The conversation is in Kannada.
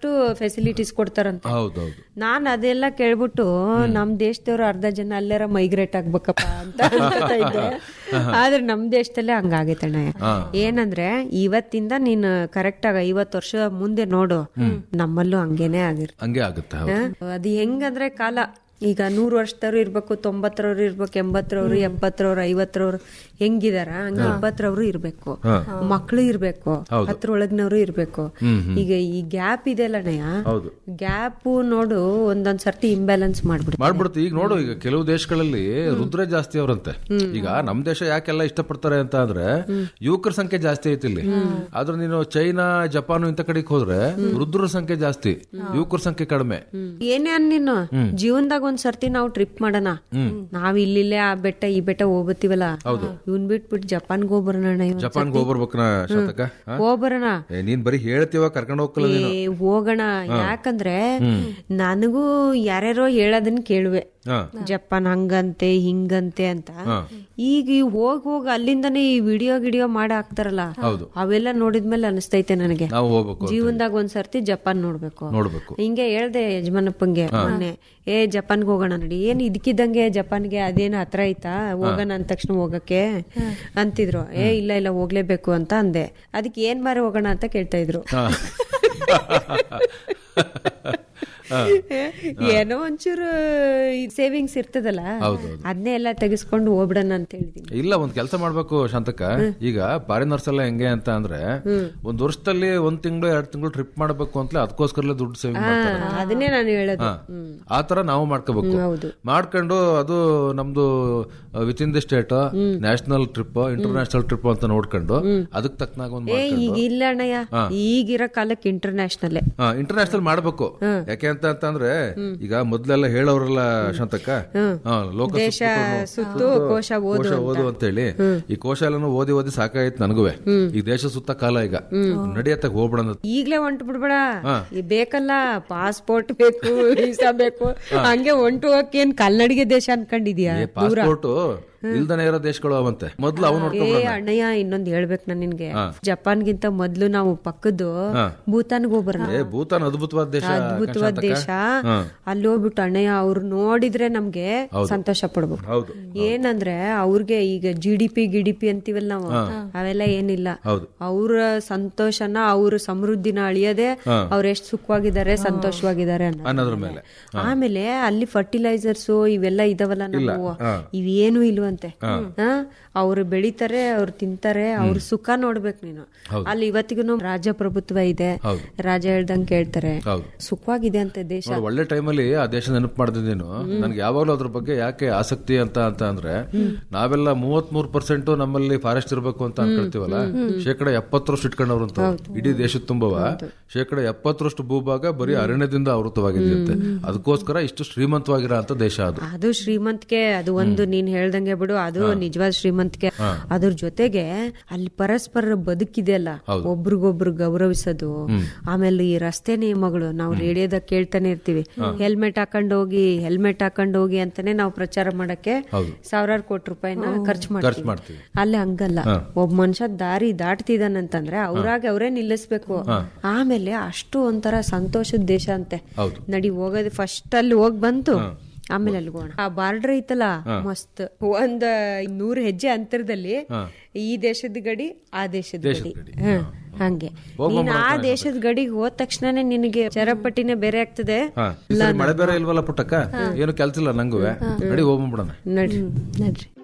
ಅಷ್ಟು ಫೆಸಿಲಿಟೀಸ್ ಕೊಡ್ತಾರಂತೆ ಹೌದೌದು ನಾನ್ ಅದೆಲ್ಲ ಕೇಳ್ಬಿಟ್ಟು ನಮ್ ದೇಶದವ್ರು ಅರ್ಧ ಜನ ಅಲ್ಲೇರ ಮೈಗ್ರೇಟ್ ಆಗ್ಬೇಕಪ್ಪ ಅಂತ ಅನ್ಕೋತಾ ಇದ್ದೆ ಆದ್ರೆ ನಮ್ ದೇಶದಲ್ಲೇ ಹಂಗಾಗೈತಣ್ಣ ಏನಂದ್ರೆ ಇವತ್ತಿಂದ ನೀನ್ ಕರೆಕ್ಟ್ ಆಗ ಐವತ್ ವರ್ಷ ಮುಂದೆ ನೋಡು ನಮ್ಮಲ್ಲೂ ಹಂಗೇನೆ ಆಗಿರ್ ಹಂಗೆ ಆಗುತ್ತೆ ಹೌದು. ಅದು ಹೆಂಗಂದ್ರೆ ಕಾಲ ಈಗ ನೂರು ವರ್ಷದವ್ರು ಇರ್ಬೇಕು ತೊಂಬತ್ತರವ್ರು ಇರ್ಬೇಕು ಎಂಬತ್ತರವ್ರು ಎಪ್ಪತ್ತರವ್ರು ಐವತ್ತರವ್ರು ಹೆಂಗಿದಾರ ಹಂಗೆ ಇಪ್ಪತ್ತರವ್ರು ಇರ್ಬೇಕು ಮಕ್ಳು ಇರ್ಬೇಕು ಹತ್ರೊಳಗ್ನವ್ರು ಇರ್ಬೇಕು ಈಗ ಈ ಗ್ಯಾಪ್ ಇದೆಲ್ಲ ನಯ ಹೌದು ಗ್ಯಾಪ್ ನೋಡು ಒಂದೊಂದ್ ಸರ್ತಿ ಇಂಬ್ಯಾಲೆನ್ಸ್ ಮಾಡ್ಬಿಡ್ತು ಮಾಡ್ಬಿಡುತ್ತೆ ಈಗ ನೋಡು ಈಗ ಕೆಲವು ದೇಶಗಳಲ್ಲಿ ರುದ್ರ ಜಾಸ್ತಿ ಅವರಂತೆ ಈಗ ನಮ್ ದೇಶ ಯಾಕೆಲ್ಲ ಇಷ್ಟಪಡ್ತಾರೆ ಅಂತ ಅಂದ್ರೆ ಯುವಕರ ಸಂಖ್ಯೆ ಜಾಸ್ತಿ ಐತಿ ಇಲ್ಲಿ ಆದ್ರೆ ನೀನು ಚೈನಾ ಜಪಾನ್ ಇಂತ ಕಡೆಗೆ ಹೋದ್ರೆ ರುದ್ರರ ಸಂಖ್ಯೆ ಜಾಸ್ತಿ ಯುವಕರ ಸಂಖ್ಯೆ ಕಡಿಮೆ ಏನೇ ಅನ್ ನೀನು ಜೀವನದಾಗ ಒಂದ್ ಸರ್ತಿ ನಾವು ಟ್ರಿಪ್ ಮಾಡೋಣ ನಾವ್ ಇಲ್ಲಿಲ್ಲೇ ಆ ಬೆಟ್ಟ ಈ ಬೆಟ್ಟ ಹೋಗ್ಬತ್ತೀವಲ್ಲ ಇವ್ನ್ ಬಿಟ್ಬಿಟ್ಟು ಜಪಾನ್ಗೆ ಹೋಗ್ಬರೋಣ ಇವತ್ತು. ಜಪಾನ್ಗೆ ಹೋಗ್ಬರ್ಬೇಕನ ಶತಕ ಹ? ಹೋಗ್ಬರೋಣ ಏ, ನೀನ್ ಬರೀ ಹೇಳ್ತೀವ ಕರ್ಕೊಂಡು ಹೋಗ್ಕಲ್ಲ ನೀನು ಏ ಹೋಗೋಣ ಯಾಕಂದ್ರೆ ನನಗೂ ಯಾರ್ಯಾರೋ ಹೇಳೋದನ್ನ ಕೇಳುವೆ ಹ. ಜಪಾನ್ ಹಂಗಂತೆ ಹಿಂಗಂತೆ ಅಂತ ಈಗ ಈ ಹೋಗ್ ಹೋಗ್ ಅಲ್ಲಿಂದನೇ ಈ ವಿಡಿಯೋ ಗಿಡಿಯೋ ಮಾಡಿ ಹಾಕ್ತಾರಲ್ಲ ಹೌದು. ಅವೆಲ್ಲ ನೋಡಿದ್ಮೇಲೆ ಅನಿಸ್ತೈತೆ ನನಗೆ ನಾವು ಹೋಗ್ಬೇಕು ಜೀವನದಾಗ ಒಂದ್ ಸರ್ತಿ ಜಪಾನ್ ನೋಡ್ಬೇಕು ನೋಡ್ಬೇಕು ಹಿಂಗೆ ಹೇಳ್ದೆ ಯಜಮಾನಪ್ಪಂಗೆ ಮೊನ್ನೆ ಏ ಜಪಾನ್ಗೆ ಹೋಗೋಣ ನೋಡಿ ಏನ್ ಇದಕ್ಕಿದ್ದಂಗೆ ಜಪಾನ್ಗೆ ಅದೇನು ಹತ್ರ ಐತಾ ಹೋಗೋಣ ಅಂದ ತಕ್ಷಣ ಹೋಗಕ್ಕೆ ಅಂತಿದ್ರು ಏ ಇಲ್ಲ ಇಲ್ಲ ಹೋಗ್ಲೇಬೇಕು ಅಂತ ಅಂದೆ ಅದಕ್ಕೆ ಏನ್ ಮಾರಿ ಹೋಗೋಣ ಅಂತ ಕೇಳ್ತಾ ಇದ್ರು ಏನೋ ಒಂಚೂರು ಸೇವಿಂಗ್ಸ್ ಇರ್ತದಲ್ಲ ಅದನ್ನೇ ಎಲ್ಲ ತೆಗೆಸ್ಕೊಂಡು ಹೋಗ್ಬಿಡೋಣ ಅಂತ ಹೇಳಿದೀನಿ ಇಲ್ಲ ಒಂದ್ ಕೆಲಸ ಮಾಡ್ಬೇಕು ಶಾಂತಕ್ಕ ಈಗ ಫಾರಿನರ್ಸ್ ಎಲ್ಲ ಹೆಂಗೆ ಅಂತ ಅಂದ್ರೆ ಒಂದ್ ವರ್ಷದಲ್ಲಿ ಒಂದ್ ತಿಂಗಳು ಎರಡ್ ತಿಂಗಳು ಟ್ರಿಪ್ ಮಾಡ್ಬೇಕು ಅಂತಲೇ ಅದಕ್ಕೋಸ್ಕರಲೇ ದುಡ್ಡು ಸೇವಿಂಗ್ ಮಾಡ್ತಾರೆ ಅದನ್ನೇ ನಾನು ಹೇಳೋದು ಆ ತರ ನಾವು ಮಾಡ್ಕೋಬೇಕು ಮಾಡ್ಕೊಂಡು ಅದು ನಮ್ದು with in the state national trip international trip ಅಂತ ನೋಡ್ಕೊಂಡು ಅದಕ್ಕೆ ತಕ್ಕನಾಗ ಒಂದು ಏ ಈಗ ಇಲ್ಲ ಅಣ್ಣಯ್ಯ ಈಗಿರೋ ಕಾಲಕ್ಕೆ ಇಂಟರ್ನ್ಯಾಷನಲ್ ಇಂಟರ್ನ್ಯಾಷನಲ್ ಮಾಡ್ಬೇಕು ಯಾಕೆ ಅಂತ ಅಂತಂದ್ರೆ ಈಗ ಮೊದ್ಲೆಲ್ಲ ಹೇಳೋರೆಲ್ಲ ಶಾಂತಕ್ಕ ಹಾ, ಲೋಕ ದೇಶ ಸುತ್ತು ಕೋಶ ಓದು ಕೋಶ ಓದು ಅಂತೇಳಿ ಈ ಕೋಶ ಎಲ್ಲಾನು ಓದಿ ಓದಿ ಸಾಕಾಯ್ತು ನನಗುವೆ ಈ ದೇಶ ಸುತ್ತ ಕಾಲ ಈಗ ನಡಿಯತ್ತಾಗ ಹೋಗ್ಬಿಡೋಣ ಈಗ್ಲೇ ಹೊಂಟು ಬಿಡ್ಬೇಡ ಈ ಬೇಕಲ್ಲ ಪಾಸ್ಪೋರ್ಟ್ ಬೇಕು ವೀಸಾ ಬೇಕು ಹಂಗೆ ಹೊಂಟು ಹೋಗಕ್ಕೆ ಏನ್ ಕನ್ನಡಿಗೆ ದೇಶ ಅನ್ಕೊಂಡಿದ್ಯಾ ಪಾಸ್ಪೋರ್ಟ್ ಇಲ್ದನೆ ಇರೋ ದೇಶಗಳು ಅವಂತೆ ಮೊದ್ಲು ಅವ್ ಏ ನೋಡ್ಕೊಂಡ್ ಅಣ್ಣಯ್ಯ ಇನ್ನೊಂದ್ ಹೇಳ್ಬೇಕು ನಾನು ನಿನ್ಗೆ ಜಪಾನ್ಗಿಂತ ಮೊದ್ಲು ನಾವು ಪಕ್ಕದ್ದು ಭೂತಾನ್ಗೆ ಹೋಗ್ಬರೋಣ ಏ ಭೂತಾನ್ ಅದ್ಭುತವಾದ ದೇಶ ಅದ್ಭುತವಾದ ದೇಶ ಅಲ್ಲಿ ಹೋಗ್ಬಿಟ್ಟು ಅಣ್ಣಯ್ಯ ಅವ್ರು ನೋಡಿದ್ರೆ ನಮ್ಗೆ ಸಂತೋಷ ಪಡ್ಬೇಕು ಹೌದು ಏನಂದ್ರೆ ಅವ್ರಿಗೆ ಈಗ ಜಿ ಡಿ ಪಿ ಗಿಡಿ ಪಿ ಅಂತೀವಲ್ಲ ನಾವು ಅವೆಲ್ಲ ಏನಿಲ್ಲ ಹೌದು. ಅವ್ರ ಸಂತೋಷನ ಅವ್ರ ಸಮೃದ್ಧಿನ ಅಳಿಯದೆ ಅವ್ರ ಎಷ್ಟ್ ಸುಖವಾಗಿದ್ದಾರೆ ಸಂತೋಷವಾಗಿದ್ದಾರೆ ಅನ್ನೋದು. ಅನ್ನೋದ್ರ ಮೇಲೆ ಆಮೇಲೆ ಅಲ್ಲಿ ಫರ್ಟಿಲೈಸರ್ಸ್ ಇವೆಲ್ಲ ಇದಾವಲ್ಲ ನಾವು ಇವೇನು ಇಲ್ವಂತೆ ಅವ್ರು ಬೆಳಿತಾರೆ ಅವ್ರು ತಿಂತಾರೆ ಅವ್ರ ಸುಖ ನೋಡ್ಬೇಕು ನೀನು ಅಲ್ಲಿ ಇವತ್ತಿಗೂ ರಾಜಪ್ರಭುತ್ವ ಇದೆ ರಾಜ ಹೇಳ್ದಂಗ್ ಕೇಳ್ತಾರೆ ಹೌದು. ಸುಖವಾಗಿದೆ ಅಂತ ದೇಶ ನೋಡು, ಒಳ್ಳೆ ಟೈಮಲ್ಲಿ ಆ ದೇಶ ನೆನಪು ಮಾಡಿದ್ದೀನಿ ನನ್ಗೆ ಯಾವಾಗಲೂ ಅದ್ರ ಬಗ್ಗೆ ಯಾಕೆ ಆಸಕ್ತಿ ಅಂತ ಅಂತ ಅಂದ್ರೆ ನಾವೆಲ್ಲ ಮೂವತ್ ಮೂರ್ ಪರ್ಸೆಂಟ್ ನಮ್ಮಲ್ಲಿ ಫಾರೆಸ್ಟ್ ಇರಬೇಕು ಅಂತ ಅನ್ಕೊಳ್ತೀವಲ್ಲ ಶೇಕಡ ಎಪ್ಪತ್ತರಷ್ಟು ಇಟ್ಕೊಂಡವ್ರು ಅಂತ ಇಡೀ ದೇಶದ ತುಂಬವ ಶೇಕಡ ಎಪ್ಪತ್ತರಷ್ಟು ಭೂಭಾಗ ಬರೀ ಅರಣ್ಯದಿಂದ ಆವೃತವಾಗಿದೆಯಂತೆ ಅದಕ್ಕೋಸ್ಕರ ಇಷ್ಟು ಶ್ರೀಮಂತವಾಗಿರೋ ಅಂತ ದೇಶ ಅದು ಅದು ಶ್ರೀಮಂತಿಕೆ ಅದು ಒಂದು ನೀನ್ ಹೇಳ್ದಂಗೆ ಬಿಡು ಅದು ನಿಜವಾದ ಶ್ರೀಮಂತಿಕೆ ಅದ್ರ ಜೊತೆಗೆ ಅಲ್ಲಿ ಪರಸ್ಪರ ಬದುಕಿದೆಯಲ್ಲ ಒಬ್ರಿಗೊಬ್ರು ಗೌರವಿಸೋದು ಆಮೇಲೆ ಈ ರಸ್ತೆ ನಿಯಮಗಳು ನಾವು ರೇಡಿಯೋದಾಗ ಕೇಳ್ತಾನೆ ಇರ್ತೀವಿ ಹೆಲ್ಮೆಟ್ ಹಾಕೊಂಡ್ ಹೋಗಿ ಹೆಲ್ಮೆಟ್ ಹಾಕೊಂಡ್ ಹೋಗಿ ಅಂತಾನೆ ನಾವು ಪ್ರಚಾರ ಮಾಡಕ್ಕೆ ಸಾವಿರಾರು ಕೋಟಿ ರೂಪಾಯಿನ ಖರ್ಚು ಖರ್ಚು ಮಾಡ್ತೀವಿ ಮಾಡ್ತೀವಿ ಅಲ್ಲಿ ಹಂಗಲ್ಲ ಒಬ್ಬ ಮನುಷ್ಯ ದಾರಿ ದಾಟ್ತಿದಾನಂತಂದ್ರೆ ಅವ್ರಾಗ ಅವರೇ ನಿಲ್ಲಿಸ್ಬೇಕು ಆಮೇಲೆ ಅಷ್ಟು ಒಂಥರ ಸಂತೋಷದ ದೇಶ ಅಂತೆ ಹೌದು. ನಡಿ ಹೋಗೋದು ಫಸ್ಟ್ ಅಲ್ಲಿ ಹೋಗ್ ಬಂತು ಆಮೇಲೆ ಅಲ್ಲಿ ಹೋಗೋಣ ಆ ಬಾರ್ಡರ್ ಐತಲ್ಲ ಮಸ್ತ್ ಒಂದ್ ನೂರ್ ಹೆಜ್ಜೆ ಅಂತರದಲ್ಲಿ ಈ ದೇಶದ ಗಡಿ ಆ ದೇಶದ ಗಡಿ ಹ, ಹಂಗೆ ನೀನ್ ಆ ದೇಶದ ಗಡಿಗೆ ಹೋದ ತಕ್ಷಣನೇ ನಿನಗೆ ಚರಪಟ್ಟಿನೇ ಬೇರೆ ಆಗ್ತದೆ ಹಾ ಈ ಸರಿ ಮಳೆ ಬೇರೆ ಇಲ್ವಲ್ಲ ಪುಟ್ಟಕ್ಕ ಏನು ಕೆಲ್ಸ ಇಲ್ಲ ನಂಗುವೆ ನಡಿ ಹೋಗ್ಬಿಡೋಣ ನಡ್ರಿ ನಡ್ರಿ